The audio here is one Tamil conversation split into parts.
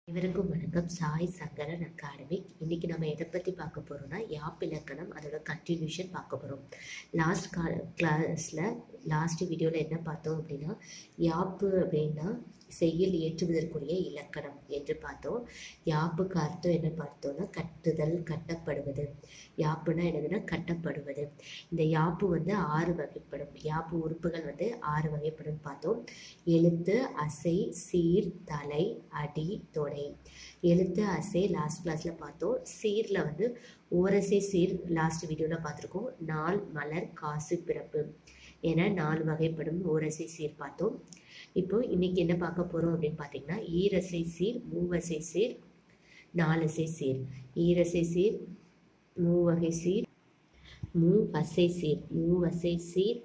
இவருக்கும் வணக்கம் சாய் சங்கரன் அகாடமிக் இன்னைக்கு நம்ம எதை பற்றி பார்க்க போகிறோம்னா யாப் இலக்கணம் அதோட கண்டினியூஷன் பார்க்க போகிறோம் லாஸ்ட் கா கிளாஸில் லாஸ்ட் வீடியோவில் என்ன பார்த்தோம் அப்படின்னா யாப்பு அப்படின்னா செய்யுள் ஏற்றுவதற்குரிய இலக்கணம் என்று பார்த்தோம் யாப்புக்கு அர்த்தம் என்ன பார்த்தோம்னா கட்டுதல் கட்டப்படுவது யாப்புனா என்னதுன்னா கட்டப்படுவது இந்த யாப்பு வந்து ஆறு வகைப்படும் யாப்பு உறுப்புகள் வந்து ஆறு வகைப்படும் பார்த்தோம் எழுத்து அசை சீர் தலை அடி தொடை எழுத்து அசை லாஸ்ட் கிளாஸ்ல பார்த்தோம் சீர்ல வந்து ஓரசை சீர் லாஸ்ட் வீடியோல பார்த்துருக்கோம் நாள் மலர் காசு பிறப்பு என நாலு வகைப்படும் ஓரசை சீர் பார்த்தோம் இப்போ இன்னைக்கு என்ன பார்க்க போறோம் அப்படின்னு பார்த்தீங்கன்னா ஈரசை சீர் மூவசை சீர் நாலசை சீர் ஈரசை சீர் மூவகை சீர் மூவசை சீர் மூவசை சீர்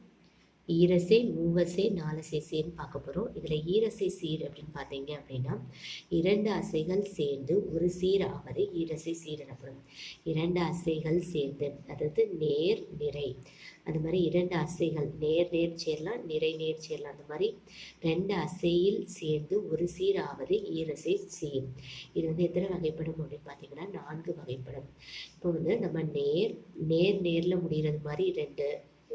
ஈரசை மூவசை நாலசை சீர்னு பார்க்க போகிறோம் இதில் ஈரசை சீர் அப்படின்னு பார்த்தீங்க அப்படின்னா இரண்டு அசைகள் சேர்ந்து ஒரு சீர் ஆவது ஈரசை சீர் எனப்படும் இரண்டு அசைகள் சேர்ந்து அதாவது நேர் நிறை அந்த மாதிரி இரண்டு அசைகள் நேர் நேர் சேரலாம் நிறை நேர் சேரலாம் அந்த மாதிரி ரெண்டு அசையில் சேர்ந்து ஒரு சீர் ஆவது ஈரசை சீர் இது வந்து எத்தனை வகைப்படும் அப்படின்னு பார்த்தீங்கன்னா நான்கு வகைப்படும் இப்போ வந்து நம்ம நேர் நேர் நேரில் முடிகிறது மாதிரி ரெண்டு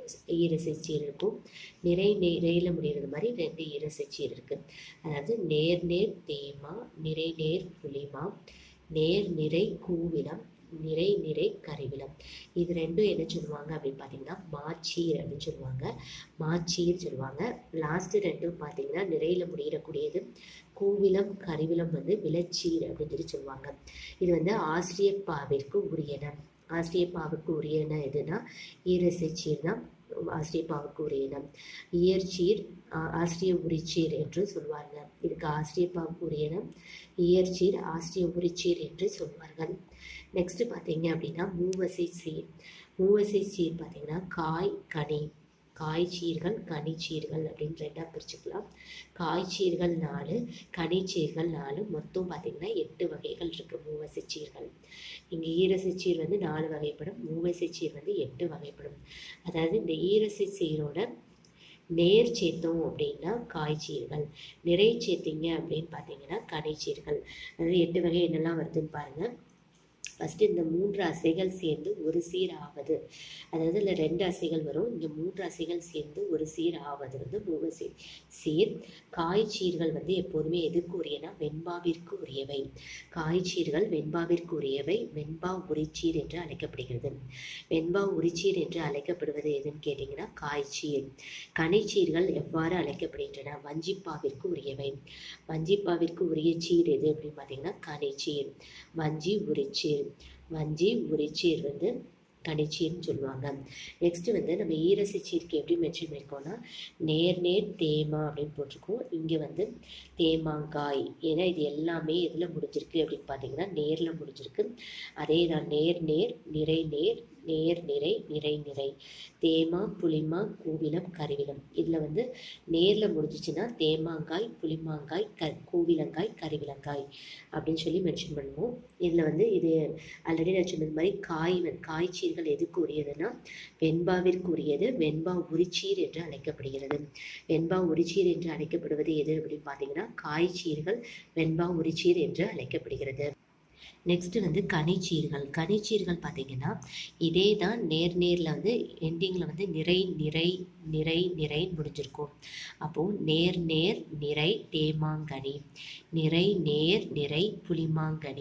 ஈரசை சீர் இருக்கும் நிறை நிறையில் முடிகிறது மாதிரி ரெண்டு ஈரசை சீர் இருக்கு அதாவது நேர் நேர் தேமா நிறை நேர் புளிமா நேர் நிறை கூவிலம் நிறை நிறை கரிவிலம் இது ரெண்டும் என்ன சொல்லுவாங்க அப்படின்னு பார்த்தீங்கன்னா மாச்சீர் அப்படின்னு சொல்லுவாங்க மாச்சீர் சொல்லுவாங்க லாஸ்ட் ரெண்டும் பார்த்தீங்கன்னா நிறையில முடியக்கூடியது கூவிலம் கரிவிலம் வந்து விளச்சீர் அப்படின்னு சொல்லி சொல்லுவாங்க இது வந்து ஆசிரியப்பாவிற்கு உரியன ஆசிரியப்பாவுக்கு உரியன எதுனா ஈரசைச்சீர் தான் ஆசிரியப்பாவுக்கு உரியனம் இயற்சீர் ஆசிரிய உரிச்சீர் என்று சொல்வாங்க இதுக்கு ஆசிரியப்பாவுக்கு உரியனம் இயற்சீர் ஆசிரிய உரிச்சீர் என்று சொல்வார்கள் நெக்ஸ்ட் பார்த்தீங்க அப்படின்னா மூவசை சீர் மூவசை சீர் பார்த்தீங்கன்னா காய் கனி காய்ச்சீர்கள் கனிச்சீர்கள் அப்படின்னு ரெண்டாக பிரிச்சுக்கலாம் காய்ச்சீர்கள் நாலு கனிச்சீர்கள் நாலு மொத்தம் பார்த்தீங்கன்னா எட்டு வகைகள் இருக்குது மூவசைச்சீர்கள் இங்கே ஈரசைச்சீர் வந்து நாலு வகைப்படும் மூவசைச்சீர் வந்து எட்டு வகைப்படும் அதாவது இந்த ஈரசைச்சீரோட நேர் சேர்த்தோம் அப்படின்னா காய்ச்சீர்கள் நிறை சேர்த்தீங்க அப்படின்னு பார்த்தீங்கன்னா கனிச்சீர்கள் அதாவது எட்டு வகை என்னெல்லாம் வருதுன்னு பாருங்கள் ஃபஸ்ட்டு இந்த மூன்று அசைகள் சேர்ந்து ஒரு சீர் ஆவது அதாவது இல்லை ரெண்டு அசைகள் வரும் இங்கே மூன்று அசைகள் சேர்ந்து ஒரு சீர் ஆவது வந்து மூணு சீர் சீர் காய்ச்சீர்கள் வந்து எப்போதுமே எதுக்கு உரியனா வெண்பாவிற்கு உரியவை காய்ச்சீர்கள் வெண்பாவிற்கு உரியவை வெண்பா உரிச்சீர் என்று அழைக்கப்படுகிறது வெண்பா உரிச்சீர் என்று அழைக்கப்படுவது எதுன்னு கேட்டிங்கன்னா காய்ச்சீர் கனிச்சீர்கள் எவ்வாறு அழைக்கப்படுகின்றன வஞ்சிப்பாவிற்கு உரியவை வஞ்சிப்பாவிற்கு உரிய சீர் எது அப்படின்னு பார்த்தீங்கன்னா கனிச்சீர் வஞ்சி உரிச்சீர் வஞ்சி உரிச்சீர் வந்து கனிச்சீர்னு சொல்லுவாங்க நெக்ஸ்ட் வந்து நம்ம ஈரசைச்சீருக்கு எப்படி மென்ஷன் பண்ணியிருக்கோம்னா நேர் நேர் தேமா அப்படின்னு போட்டிருக்கோம் இங்கே வந்து தேமாங்காய் ஏன்னா இது எல்லாமே எதில் முடிஞ்சிருக்கு அப்படின்னு பார்த்தீங்கன்னா நேரில் முடிஞ்சிருக்கு அதே தான் நேர் நேர் நிறை நேர் நேர் நிறை நிறை நிறை தேமா புளிமா கூவிலம் கருவிலம் இதில் வந்து நேரில் முடிஞ்சிச்சுன்னா தேமாங்காய் புளிமாங்காய் க கூவிலங்காய் கருவிலங்காய் அப்படின்னு சொல்லி மென்ஷன் பண்ணுவோம் இதில் வந்து இது ஆல்ரெடி நான் சொன்னது மாதிரி காய் காய்ச்சீர்கள் எதுக்கு உரியதுன்னா வெண்பாவிற்கு உரியது வெண்பா உரிச்சீர் என்று அழைக்கப்படுகிறது வெண்பா உரிச்சீர் என்று அழைக்கப்படுவது எது அப்படின்னு பார்த்தீங்கன்னா காய்ச்சீர்கள் வெண்பா உரிச்சீர் என்று அழைக்கப்படுகிறது நெக்ஸ்ட் வந்து கனிச்சீர்கள் கனிச்சீர்கள் பார்த்தீங்கன்னா இதே தான் நேர் நேரில் வந்து எண்டிங்கில் வந்து நிறை நிறை நிறை நிறை முடிஞ்சிருக்கும் அப்போது நேர் நேர் நிறை தேமாங்கனி நிறை நேர் நிறை புளிமாங்கனி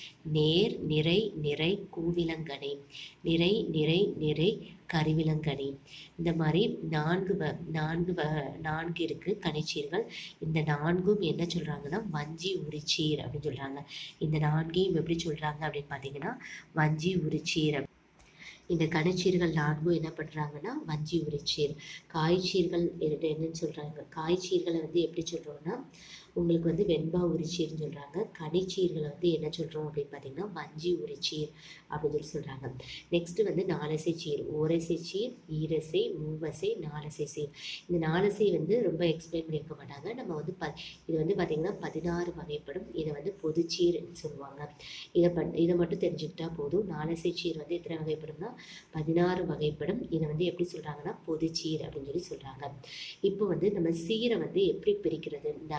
நேர் நிறை நிறை கூவிலங்கனி நிறை நிறை நிறை கருவிலங்கனி இந்த மாதிரி நான்கு வ நான்கு வ நான்கு இருக்குது கனிச்சீர்கள் இந்த நான்கும் என்ன சொல்கிறாங்கன்னா வஞ்சி உரிச்சீர் அப்படின்னு சொல்கிறாங்க இந்த நான்கையும் எப்படி சொல்கிறாங்க அப்படின்னு பார்த்தீங்கன்னா வஞ்சி உரிச்சீர் இந்த கனிச்சீர்கள் நான்கும் என்ன பண்ணுறாங்கன்னா வஞ்சி உரிச்சீர் காய்ச்சீர்கள் என்னன்னு சொல்கிறாங்க காய்ச்சீர்களை வந்து எப்படி சொல்கிறோம்னா உங்களுக்கு வந்து வெண்பா உரிச்சீர்னு சொல்கிறாங்க கனிச்சீர்களை வந்து என்ன சொல்கிறோம் அப்படின்னு பார்த்தீங்கன்னா வஞ்சி உரிச்சீர் அப்படின்னு சொல்லி சொல்கிறாங்க நெக்ஸ்ட்டு வந்து நாலசை சீர் ஓரசை சீர் ஈரசை மூவசை நாலசை சீர் இந்த நாலசை வந்து ரொம்ப எக்ஸ்பிளைன் பண்ணியிருக்க மாட்டாங்க நம்ம வந்து ப இது வந்து பார்த்திங்கன்னா பதினாறு வகைப்படும் இதை வந்து பொதுச்சீர்னு சொல்லுவாங்க இதை பண் இதை மட்டும் தெரிஞ்சுக்கிட்டா போதும் நாலசை சீர் வந்து எத்தனை வகைப்படும்னா பதினாறு வகைப்படும் இதை வந்து எப்படி சொல்கிறாங்கன்னா பொதுச்சீர் அப்படின்னு சொல்லி சொல்கிறாங்க இப்போ வந்து நம்ம சீரை வந்து எப்படி பிரிக்கிறது இந்த அசைகளை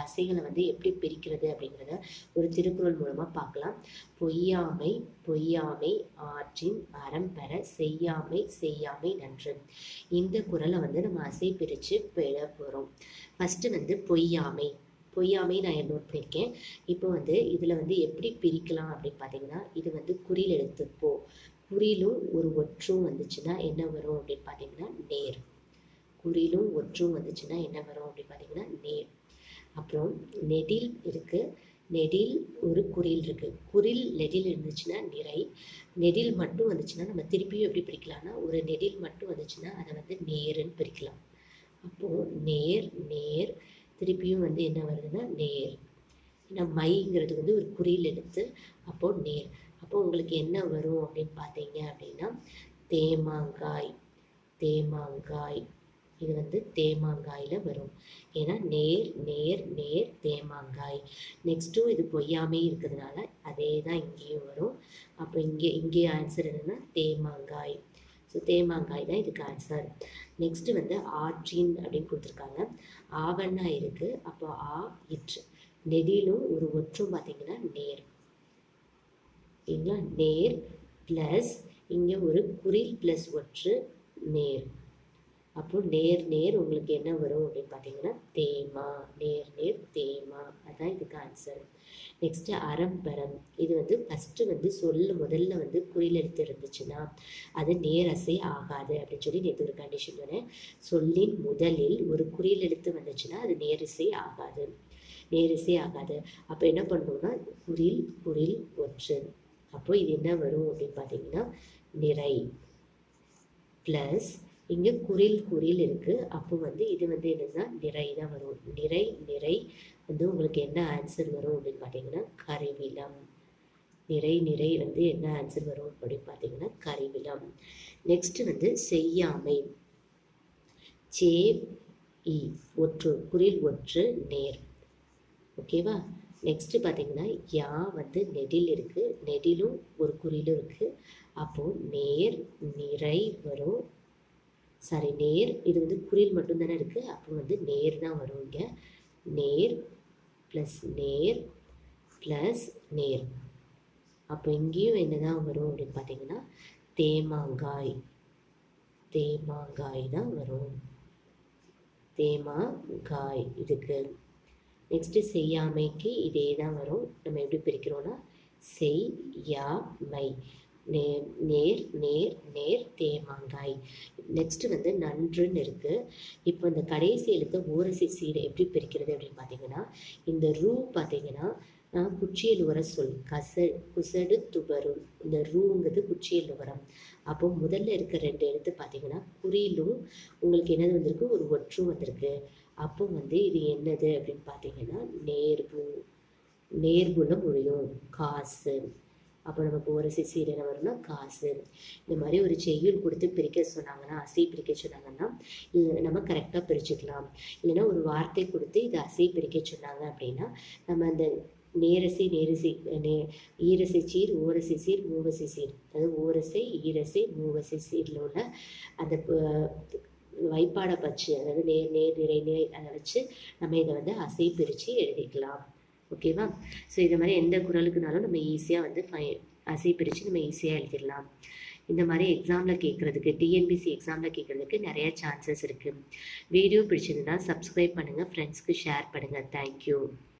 வந்து எப்படி பிரிக்கிறது அப்படிங்கிறத ஒரு திருக்குறள் மூலமாக பார்க்கலாம் பொய்யாமை பொய்யாமை ஆற்றின் அறம் பெற செய்யாமை செய்யாமை நன்று இந்த குறளை வந்து நம்ம அசை பிரித்து பெற போகிறோம் ஃபஸ்ட்டு வந்து பொய்யாமை பொய்யாமை நான் நோட் பண்ணியிருக்கேன் இப்போ வந்து இதில் வந்து எப்படி பிரிக்கலாம் அப்படின்னு பார்த்தீங்கன்னா இது வந்து குறில் எழுத்து போ குறிலும் ஒரு ஒற்றும் வந்துச்சுன்னா என்ன வரும் அப்படின்னு பார்த்தீங்கன்னா நேர் குறிலும் ஒற்றும் வந்துச்சுன்னா என்ன வரும் அப்படின்னு பார்த்தீங்கன்னா நேர் அப்புறம் நெடில் இருக்கு நெடில் ஒரு குறில் இருக்கு குறில் நெடில் இருந்துச்சுன்னா நிறை நெடில் மட்டும் வந்துச்சுன்னா நம்ம திருப்பியும் எப்படி பிரிக்கலாம்னா ஒரு நெடில் மட்டும் வந்துச்சுன்னா அதை வந்து நேருன்னு பிரிக்கலாம் அப்போ நேர் நேர் திருப்பியும் வந்து என்ன வருதுன்னா நேர் ஏன்னா மைங்கிறது வந்து ஒரு குறில் எடுத்து அப்போ நேர் அப்போ உங்களுக்கு என்ன வரும் அப்படின்னு பார்த்தீங்க அப்படின்னா தேமாங்காய் தேமாங்காய் இது வந்து தேமாங்காயில் வரும் ஏன்னா நேர் நேர் நேர் தேமாங்காய் நெக்ஸ்ட்டும் இது பொய்யாமே இருக்கிறதுனால அதே தான் இங்கேயும் வரும் அப்போ இங்கே இங்கே ஆன்சர் என்னன்னா தேமாங்காய் ஸோ தேமாங்காய் தான் இதுக்கு ஆன்சர் நெக்ஸ்ட்டு வந்து ஆற்றின் அப்படின்னு கொடுத்துருக்காங்க ஆவண்ணா இருக்குது அப்போ ஆ இற்று நெடிலும் ஒரு ஒற்றும் பார்த்தீங்கன்னா நேர் சரிங்களா நேர் ப்ளஸ் இங்கே ஒரு குறில் ப்ளஸ் ஒற்று நேர் அப்போ நேர் நேர் உங்களுக்கு என்ன வரும் அப்படின்னு பார்த்தீங்கன்னா தேமா நேர் நேர் தேமா அதான் இதுக்கு ஆன்சர் நெக்ஸ்ட்டு அறம்பரம் இது வந்து ஃபஸ்ட்டு வந்து சொல்ல முதல்ல வந்து குறில் எடுத்து இருந்துச்சுன்னா அது நேரசை ஆகாது அப்படின்னு சொல்லி நேற்று ஒரு கண்டிஷன் சொன்னேன் சொல்லின் முதலில் ஒரு குறில் எடுத்து வந்துச்சுன்னா அது நேரிசை ஆகாது நேரிசை ஆகாது அப்போ என்ன பண்ணணும்னா குறில் குறில் ஒற்று அப்போ இது என்ன வரும் அப்படின்னு பார்த்தீங்கன்னா நிறை ப்ளஸ் இங்கே குறில் குறில் இருக்குது அப்போ வந்து இது வந்து என்னன்னா நிறை தான் வரும் நிறை நிறை வந்து உங்களுக்கு என்ன ஆன்சர் வரும் அப்படின்னு பார்த்தீங்கன்னா கருவிலம் நிறை நிறை வந்து என்ன ஆன்சர் வரும் அப்படின்னு பார்த்தீங்கன்னா கருவிலம் நெக்ஸ்ட் வந்து செய்யாமை சே இ ஒற்று குறில் ஒற்று நேர் ஓகேவா நெக்ஸ்ட்டு பார்த்தீங்கன்னா யா வந்து நெடில் இருக்குது நெடிலும் ஒரு குறிலும் இருக்குது அப்போது நேர் நிறை வரும் சாரி நேர் இது வந்து குறில் மட்டும்தானே இருக்குது அப்போ வந்து நேர் தான் வரும் இங்கே நேர் ப்ளஸ் நேர் ப்ளஸ் நேர் அப்போ இங்கேயும் என்ன தான் வரும் அப்படின்னு பார்த்தீங்கன்னா தேமாங்காய் தேமாங்காய் தான் வரும் தேமாங்காய் இதுக்கு நெக்ஸ்ட்டு செய்யாமைக்கு இதே தான் வரும் நம்ம எப்படி பிரிக்கிறோன்னா செய் யா மை நேர் நேர் நேர் நேர் தேமாங்காய் நெக்ஸ்ட்டு வந்து நன்றுன்னு இருக்குது இப்போ இந்த கடைசி எழுத்த ஓரசி சீரை எப்படி பிரிக்கிறது அப்படின்னு பார்த்தீங்கன்னா இந்த ரூ பார்த்தீங்கன்னா குச்சியல் உர சொல் கச குசடு துபரும் இந்த ரூங்கிறது குச்சியல் உரம் அப்போ முதல்ல இருக்க ரெண்டு எழுத்து பார்த்தீங்கன்னா குறியிலும் உங்களுக்கு என்னது வந்திருக்கு ஒரு ஒற்றும் வந்திருக்கு அப்போ வந்து இது என்னது அப்படின்னு பார்த்தீங்கன்னா நேர்வு நேர்வுல முடியும் காசு அப்போ நமக்கு ஒரு சிசீர் என்ன வரும்னா காசு இந்த மாதிரி ஒரு செய்யுள் கொடுத்து பிரிக்க சொன்னாங்கன்னா அசை பிரிக்க சொன்னாங்கன்னா இது நம்ம கரெக்டாக பிரிச்சுக்கலாம் இல்லைன்னா ஒரு வார்த்தை கொடுத்து இதை அசை பிரிக்க சொன்னாங்க அப்படின்னா நம்ம அந்த நேரசை நேரிசை நே ஈரசை சீர் ஓரசை சீர் மூவசை சீர் அதாவது ஓரசை ஈரசை மூவசை சீரில் உள்ள அந்த வைப்பாடை பச்சு அதாவது நேர் நேர் நிறை நிறை அதை வச்சு நம்ம இதை வந்து அசை பிரித்து எழுதிக்கலாம் ஓகேவா ஸோ இது மாதிரி எந்த குரலுக்குனாலும் நம்ம ஈஸியாக வந்து ஃபை அசை பிரித்து நம்ம ஈஸியாக எழுதிடலாம் இந்த மாதிரி எக்ஸாமில் கேட்குறதுக்கு டிஎன்பிசி எக்ஸாமில் கேட்குறதுக்கு நிறைய சான்சஸ் இருக்குது வீடியோ பிடிச்சிருந்தா சப்ஸ்கிரைப் பண்ணுங்கள் ஃப்ரெண்ட்ஸ்க்கு ஷேர் பண்ணுங்கள் தேங்க்யூ